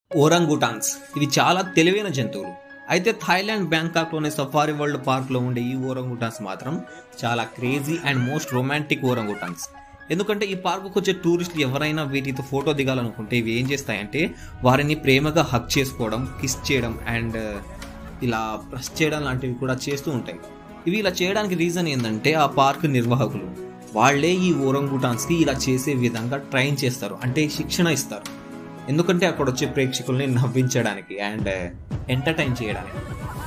ఓరంగుటాన్స్ ఇవి చాలా తెలివైన జంతువులు అయితే థాయిలాండ్ బ్యాంకాక్లోని సఫారీ వరల్డ్ పార్క్లో ఉండే ఈ ఓరంగుటాన్స్ మాత్రం చాలా crazy and most romantic orangutans ఎందుకంటే ఈ పార్కుకు వచ్చే టూరిస్టులు ఎవరైనా వీటితో ఫోటో దిగాలనుకుంటే ఇవి ఏం చేస్తాయంటే వారిని ప్రేమగా హక్ చేసుకోవడం కిస్ చేయడం అండ్ ఇలా ప్రెస్ చేయడం లాంటివి కూడా చేస్తూ ఉంటాయి ఇవి ఇలా చేయడానికి రీజన్ ఏంటంటే ఆ పార్క్ నిర్వాహకులు వాళ్ళే ఈ ఓరంగుటాన్స్కి ఇలా చేసే విధంగా ట్రైన్ చేస్తారు అంటే శిక్షణ ఇస్తారు ఎందుకంటే అక్కడ వచ్చే ప్రేక్షకుల్ని నవ్వించడానికి అండ్ ఎంటర్టైన్ చేయడానికి